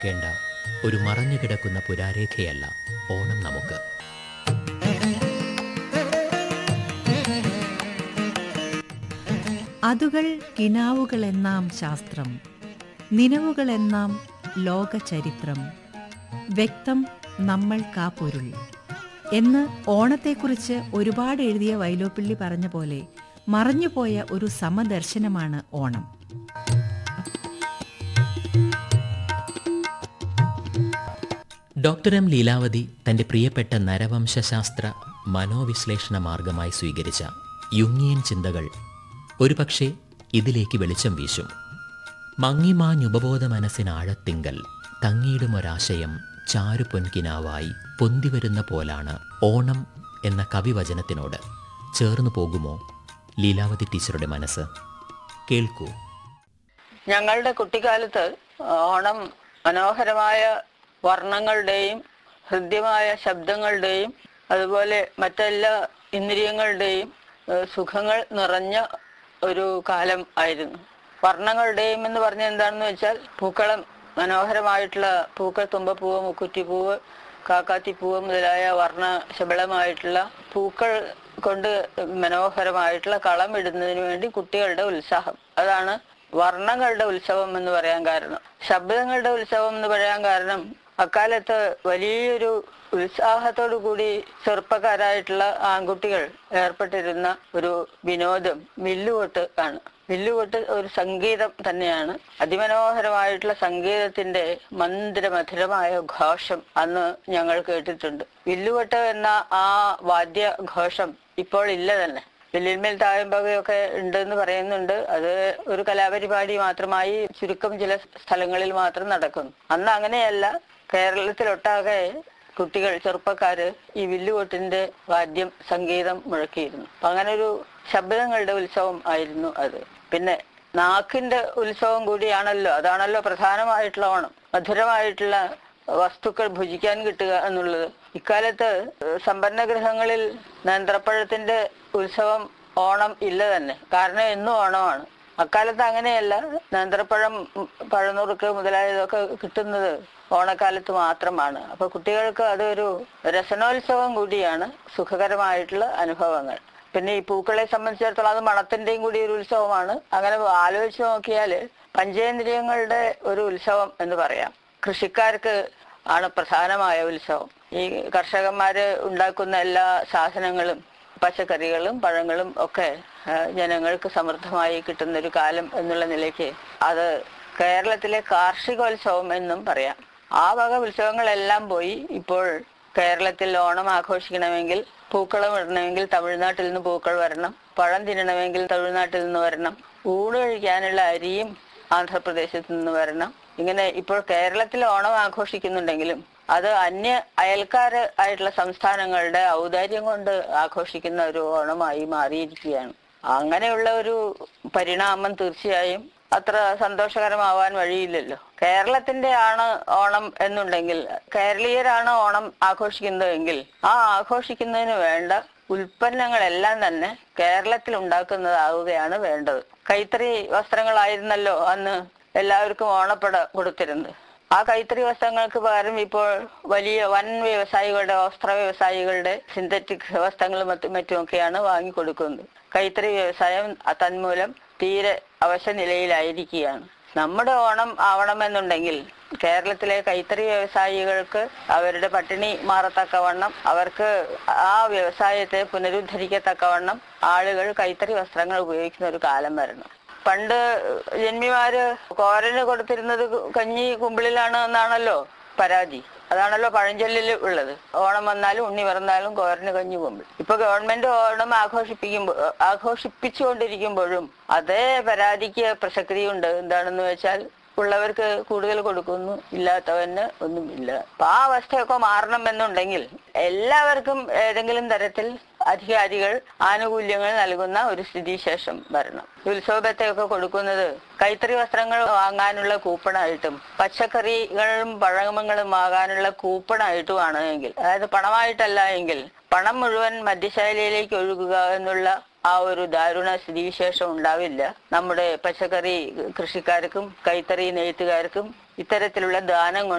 കേണ്ട ഒരു മറഞ്ഞു കിടക്കുന്ന പുരാരേഖയല്ല ഓണം നമുക്ക് അതുകൾ കിനാവുകളെന്നാം ശാസ്ത്രം നിലവുകളെന്നാം ലോകചരിത്രം വ്യക്തം നമ്മൾക്കാ പൊരുൾ എന്ന് ഓണത്തെക്കുറിച്ച് ഒരുപാട് എഴുതിയ വൈലോപ്പിള്ളി പറഞ്ഞ പോലെ മറഞ്ഞുപോയ ഒരു സമദർശനമാണ് ഓണം ഡോക്ടർ എം ലീലാവതി തന്റെ പ്രിയപ്പെട്ട നരവംശശാസ്ത്ര മനോവിശ്ലേഷണ മാർഗമായി സ്വീകരിച്ച യുങ്ങിയൻ ചിന്തകൾ ഒരുപക്ഷെ ഇതിലേക്ക് വെളിച്ചം വീശും മങ്ങിമാഞ്ഞുപബോധ മനസ്സിനാഴത്തിങ്കൽ തങ്ങിയിടുമൊരാശയം ചാരുപൊൻകിനാവായി പൊന്തിവരുന്ന പോലാണ് ഓണം എന്ന കവിവചനത്തിനോട് ചേർന്നു പോകുമോ ലീലാവതി ടീച്ചറുടെ മനസ്സ് കേൾക്കൂ ഞങ്ങളുടെ കുട്ടിക്കാലത്ത് ഓണം മനോഹരമായ വർണ്ണങ്ങളുടെയും ഹൃദ്യമായ ശബ്ദങ്ങളുടെയും അതുപോലെ മറ്റെല്ലാ ഇന്ദ്രിയങ്ങളുടെയും ഏഹ്, സുഖങ്ങൾ നിറഞ്ഞ ഒരു കാലം ആയിരുന്നു വർണ്ണങ്ങളുടെയും എന്ന് പറഞ്ഞ എന്താണെന്ന് വെച്ചാൽ പൂക്കളം മനോഹരമായിട്ടുള്ള പൂക്കൾ തുമ്പപ്പൂവ് മുക്കുറ്റിപ്പൂവ് കാക്കാത്തിപ്പൂവ് മുതലായ വർണ്ണ ശബളമായിട്ടുള്ള പൂക്കൾ കൊണ്ട് മനോഹരമായിട്ടുള്ള കളം ഇടുന്നതിന് വേണ്ടി കുട്ടികളുടെ ഉത്സാഹം അതാണ് വർണ്ണങ്ങളുടെ ഉത്സവം എന്ന് പറയാൻ കാരണം ശബ്ദങ്ങളുടെ ഉത്സവം എന്ന് പറയാൻ കാരണം അക്കാലത്ത് വലിയൊരു ഉത്സാഹത്തോടു കൂടി ചെറുപ്പക്കാരായിട്ടുള്ള ആൺകുട്ടികൾ ഏർപ്പെട്ടിരുന്ന ഒരു വിനോദം വില്ലുകൊട്ട് ആണ് വില്ലുകൊട്ട് ഒരു സംഗീതം തന്നെയാണ് അതിമനോഹരമായിട്ടുള്ള സംഗീതത്തിന്റെ മന്ദിരമധുരമായ ഘോഷം അന്ന് ഞങ്ങൾ കേട്ടിട്ടുണ്ട് വില്ലുകൊട്ട് എന്ന ആ വാദ്യഘോഷം ഇപ്പോൾ ഇല്ല തന്നെ വെല്ലിന്മേൽ തായമ്പകയൊക്കെ ഉണ്ടെന്ന് പറയുന്നുണ്ട് അത് ഒരു കലാപരിപാടി മാത്രമായി ചുരുക്കം ചില സ്ഥലങ്ങളിൽ മാത്രം നടക്കുന്നു അന്ന് അങ്ങനെയല്ല കേരളത്തിലൊട്ടാകെ കുട്ടികൾ ചെറുപ്പക്കാര് ഈ വില്ലുകൊട്ടിന്റെ വാദ്യം സംഗീതം മുഴക്കിയിരുന്നു അപ്പൊ അങ്ങനെ ഒരു ശബ്ദങ്ങളുടെ ഉത്സവം ആയിരുന്നു അത് പിന്നെ നാക്കിന്റെ ഉത്സവം കൂടിയാണല്ലോ അതാണല്ലോ പ്രധാനമായിട്ടുള്ള ഓണം മധുരമായിട്ടുള്ള വസ്തുക്കൾ ഭുജിക്കാൻ കിട്ടുക എന്നുള്ളത് ഇക്കാലത്ത് സമ്പന്ന ഗൃഹങ്ങളിൽ നേന്ത്രപ്പഴത്തിന്റെ ഉത്സവം ഓണം ഇല്ല തന്നെ കാരണം എന്നും ഓണമാണ് അക്കാലത്ത് അങ്ങനെയല്ല നേന്ത്രപ്പഴം ഉം, പഴനുറുക്ക് മുതലായതൊക്കെ കിട്ടുന്നത് ഓണക്കാലത്ത് മാത്രമാണ് അപ്പൊ കുട്ടികൾക്ക് അതൊരു രസനോത്സവം കൂടിയാണ് സുഖകരമായിട്ടുള്ള അനുഭവങ്ങൾ പിന്നെ ഈ പൂക്കളെ സംബന്ധിച്ചിടത്തോളം അത് മണത്തിന്റെയും കൂടി ഒരു ഉത്സവമാണ് അങ്ങനെ ആലോചിച്ച് നോക്കിയാൽ പഞ്ചേന്ദ്രിയങ്ങളുടെ ഒരു ഉത്സവം എന്ന് പറയാം കൃഷിക്കാർക്ക് ആണ് പ്രധാനമായ ഉത്സവം ഈ കർഷകന്മാര് ഉണ്ടാക്കുന്ന എല്ലാ സാധനങ്ങളും പച്ചക്കറികളും പഴങ്ങളും ഒക്കെ ആ, ജനങ്ങൾക്ക് സമൃദ്ധമായി കിട്ടുന്ന ഒരു കാലം എന്നുള്ള നിലയ്ക്ക് അത് കേരളത്തിലെ കാർഷികോത്സവം എന്നും പറയാം ആ വക ഉത്സവങ്ങളെല്ലാം പോയി ഇപ്പോൾ കേരളത്തിൽ ഓണം ആഘോഷിക്കണമെങ്കിൽ പൂക്കളം ഇടണമെങ്കിൽ തമിഴ്നാട്ടിൽ നിന്ന് പൂക്കൾ വരണം പഴം തിന്നണമെങ്കിൽ തമിഴ്നാട്ടിൽ നിന്ന് വരണം ഊണ് കഴിക്കാനുള്ള അരിയും ആന്ധ്രാപ്രദേശത്ത് നിന്ന് വരണം ഇങ്ങനെ ഇപ്പോൾ കേരളത്തിൽ ഓണം ആഘോഷിക്കുന്നുണ്ടെങ്കിലും അത് അന്യ അയൽക്കാര് ആയിട്ടുള്ള സംസ്ഥാനങ്ങളുടെ ഔദാര്യം കൊണ്ട് ആഘോഷിക്കുന്ന ഒരു ഓണമായി മാറിയിരിക്കുകയാണ് അങ്ങനെയുള്ള ഒരു പരിണാമം തീർച്ചയായും അത്ര സന്തോഷകരമാവാൻ വഴിയില്ലല്ലോ കേരളത്തിന്റെ ആണ് ഓണം എന്നുണ്ടെങ്കിൽ കേരളീയരാണ് ഓണം ആഘോഷിക്കുന്നതെങ്കിൽ ആ ആഘോഷിക്കുന്നതിന് വേണ്ട ഉൽപ്പന്നങ്ങളെല്ലാം തന്നെ കേരളത്തിൽ ഉണ്ടാക്കുന്നതാവുകയാണ് വേണ്ടത് കൈത്തറി വസ്ത്രങ്ങളായിരുന്നല്ലോ അന്ന് എല്ലാവർക്കും ഓണപ്പട കൊടുത്തിരുന്നത് ആ കൈത്തറി വസ്ത്രങ്ങൾക്ക് പകരം ഇപ്പോൾ വലിയ വൻ വ്യവസായികളുടെ വസ്ത്ര വ്യവസായികളുടെ സിന്തറ്റിക് വസ്ത്രങ്ങളും മറ്റും മറ്റുമൊക്കെയാണ് വാങ്ങിക്കൊടുക്കുന്നത് കൈത്തറി വ്യവസായം തന്മൂലം തീരെ അവശ നിലയിലായിരിക്കുകയാണ് നമ്മുടെ ഓണം ആവണമെന്നുണ്ടെങ്കിൽ കേരളത്തിലെ കൈത്തറി വ്യവസായികൾക്ക് അവരുടെ പട്ടിണി മാറത്തക്കവണ്ണം അവർക്ക് ആ വ്യവസായത്തെ പുനരുദ്ധരിക്കത്തക്കവണ്ണം ആളുകൾ കൈത്തറി വസ്ത്രങ്ങൾ ഉപയോഗിക്കുന്ന ഒരു കാലം വരണം പണ്ട് ജന്മിമാര് കോരന് കൊടുത്തിരുന്നത് കഞ്ഞി കുമ്പിളിലാണ് എന്നാണല്ലോ പരാതി അതാണല്ലോ പഴഞ്ചൊല്ലിൽ ഉള്ളത് ഓണം വന്നാലും ഉണ്ണി പിറന്നാലും കോരന് കഞ്ഞി കുമ്പിൾ ഇപ്പൊ ഗവൺമെന്റ് ഓണം ആഘോഷിപ്പിക്കുമ്പോൾ ആഘോഷിപ്പിച്ചുകൊണ്ടിരിക്കുമ്പോഴും അതേ പരാതിക്ക് പ്രസക്തിയുണ്ട് എന്താണെന്ന് വെച്ചാൽ ഉള്ളവർക്ക് കൂടുതൽ കൊടുക്കുന്നു ഇല്ലാത്തവന് ഒന്നുമില്ല അപ്പൊ ആ അവസ്ഥയൊക്കെ മാറണം എന്നുണ്ടെങ്കിൽ എല്ലാവർക്കും ഏതെങ്കിലും തരത്തിൽ അധികാരികൾ ആനുകൂല്യങ്ങൾ നൽകുന്ന ഒരു സ്ഥിതിശേഷം വരണം ഉത്സവത്തെയൊക്കെ കൊടുക്കുന്നത് കൈത്തറി വസ്ത്രങ്ങൾ വാങ്ങാനുള്ള കൂപ്പണായിട്ടും പച്ചക്കറികളും പഴങ്ങളും വാങ്ങാനുള്ള കൂപ്പണായിട്ടുമാണ് എങ്കിൽ അതായത് പണമായിട്ടല്ല എങ്കിൽ പണം മുഴുവൻ മദ്യശാലയിലേക്ക് ഒഴുകുക എന്നുള്ള ആ ഒരു ദാരുണ സ്ഥിതിവിശേഷം ഉണ്ടാവില്ല നമ്മുടെ പച്ചക്കറി കൃഷിക്കാർക്കും കൈത്തറി നെയ്ത്തുകാർക്കും ഇത്തരത്തിലുള്ള ദാനം കൊണ്ട്